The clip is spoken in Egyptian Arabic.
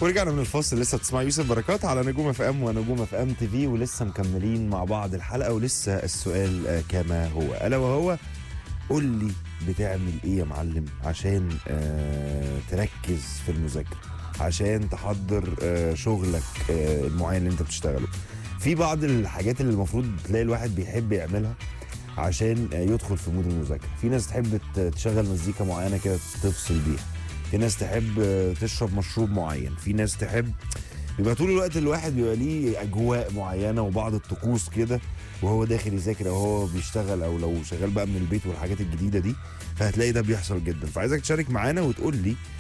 ورجعنا من الفاصل لسه بتسمع يوسف بركات على نجوم اف ام ونجوم اف ام تي في ولسه مكملين مع بعض الحلقه ولسه السؤال آه، كما هو الا وهو قول لي بتعمل ايه يا معلم عشان آه تركز في المذاكره عشان تحضر آه شغلك آه المعين اللي انت بتشتغله في بعض الحاجات اللي المفروض تلاقي الواحد بيحب يعملها عشان آه، يدخل في مود المذاكره في ناس تحب ت- تشغل مزيكا معينه كده تفصل بيها في ناس تحب آه، تشرب مشروب معين في ناس تحب بيبقى طول الوقت الواحد بيبقى ليه اجواء معينه وبعض الطقوس كده وهو داخل يذاكر او هو بيشتغل او لو شغال بقى من البيت والحاجات الجديده دي فهتلاقي ده بيحصل جدا فعايزك تشارك معانا وتقول لي